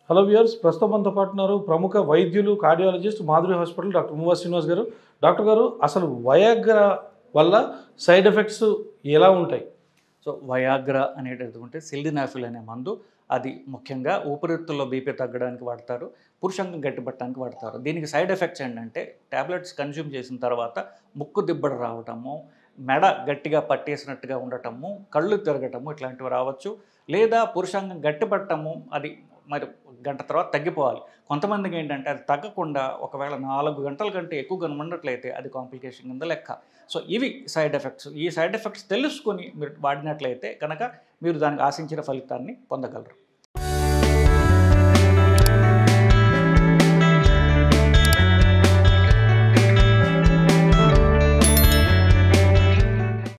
hello viewers ప్రస్తుతం మనతో పాటు ఉన్నారు ప్రముఖ వైద్యులు cardiologist Madhuri hospital doctor Muvva Srinivas గారు డాక్టర్ గారు అసలు వయాగ్రా వల్ల సైడ్ ఎఫెక్ట్స్ ఎలా ఉంటాయి సో వయాగ్రా అనేటది ఉంటే సిల్డినాఫిల్ అనే మందు అది ముఖ్యంగా ఊపిరితిత్తుల్లో బీపీ తగ్గడానికి వాడతారు పురుషంగం గట్టిపట్టడానికి వాడతారు దీనికి సైడ్ ఎఫెక్ట్స్ ఏంటంటే ట్యాబ్లెట్స్ కన్జ్యూమ్ చేసిన తర్వాత ముక్కు దిబ్బడ రావటము మెడ గట్టిగా పట్టేసినట్టుగా ఉండటము కళ్ళు తిరగటము ఇట్లాంటివి రావచ్చు లేదా పురుషాంగం గట్టిపట్టము అది మరి గంట తర్వాత తగ్గిపోవాలి కొంతమందికి ఏంటంటే అది తగ్గకుండా ఒకవేళ నాలుగు గంటల కంటే ఎక్కువ ఉన్నట్లయితే అది కాంప్లికేషన్ కింద లెక్క సో ఇవి సైడ్ ఎఫెక్ట్స్ ఈ సైడ్ ఎఫెక్ట్స్ తెలుసుకొని మీరు వాడినట్లయితే కనుక మీరు దానికి ఆశించిన ఫలితాన్ని పొందగలరు